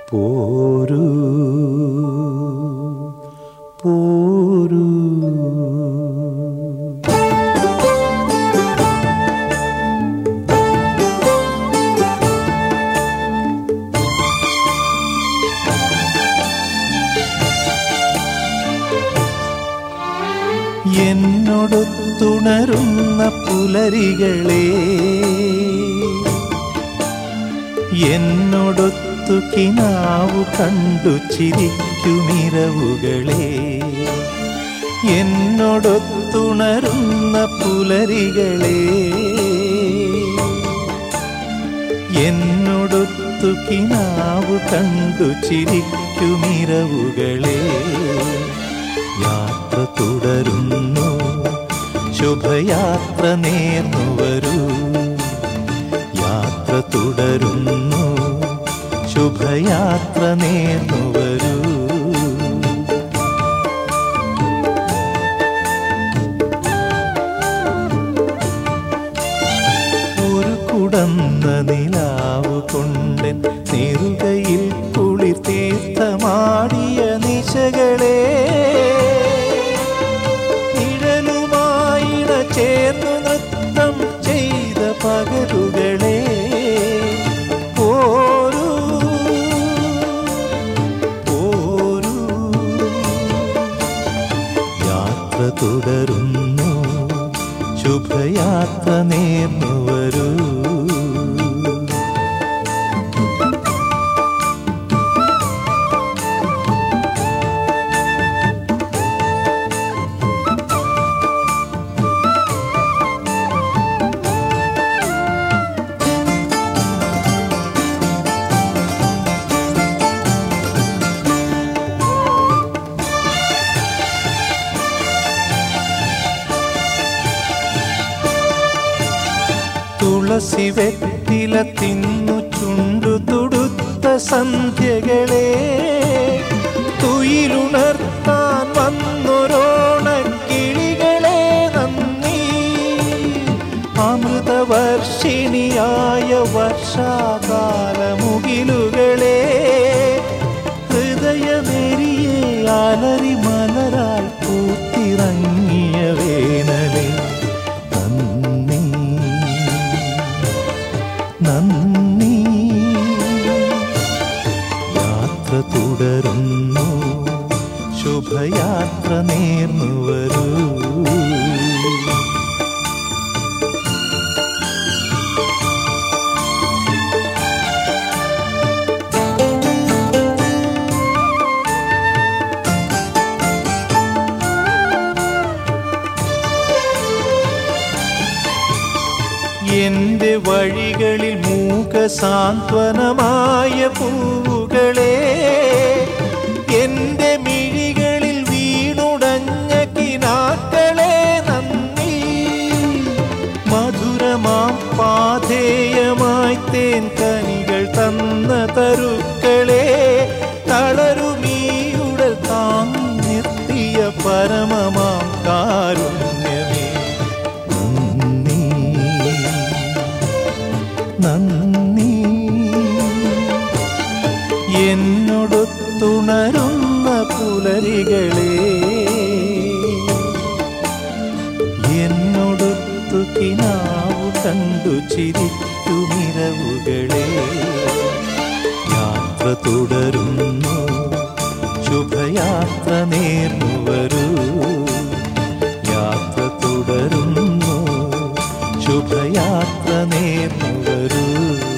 പോരൂ പോരൂ എന്നോടൊത്തുണരുന്ന പുലരികളെ എന്നോടൊത്തു കിനാവു കണ്ടു ചിരിക്കുമിരവുകളെ എന്നോടൊത്തുണരുന്ന പുലരികളെ എന്നോടൊത്തു കിനാവു കണ്ടു ചിരിക്കുമിരവുകളെ യാത്ര തുടരുന്നു ശുഭയാത്ര നേർന്നു വരൂ യാത്ര തുടരുന്നു ശുഭയാത്ര നേർന്നു വരൂ ഒരു കുടന്ന നിലാവ് കൊണ്ടൻ നെറുകയിൽ കുളിർ തീർത്ഥമാടിയ നിശകളെ നിഴലുമായിട ചേർന്നു നൃത്തം ചെയ്ത പകലുകളെ പോരൂ പോരൂ യാത്ര തുടരുന്നു ശുഭയാത്ര നേർന്നു വരൂ തുളസി വെറ്റില തിന്നു ചുണ്ടു തുടുത്ത സന്ധ്യകളെ തുയിലുണർത്താൻ വന്നൊരോണക്കിളികളെ നന്ദി അമൃതവർഷിണിയായ വർഷാകാലമുകിലുകളെ ഹൃദയമെരിയെ അലറി മലരായി പൂത്തിറങ്ങിയ വേനലെ നന്ദി നന്ദി യാത്ര തുടരുന്നു ശുഭയാത്ര നേർന്നു വരൂ എന്റെ വഴികളിൽ മൂക സാന്ത്വനമായ പൂവുകളെ എന്റെ മിഴികളിൽ വീണുടഞ്ഞ കിനാക്കളെ നന്ദി മധുരമാം പാധേയമായി തേൻ കനികൾ തന്ന തരുക്കളെ തളരുമീയുടൽ താങ്ങി നിർത്തിയ പരമമാം കാരുണ്യമേ നന്ദി നന്ദി എന്നോടൊത്തുണരുന്ന പുലരികളെ എന്നോടൊത്തു കിനാവു കണ്ടു ചിരിക്കുമിരവുകളെ യാത്ര തുടരുന്നു ശുഭയാത്ര നേർന്നു വരൂ യാത്ര തുടരുന്നു ശുഭയാത്ര നേർന്നു വരൂ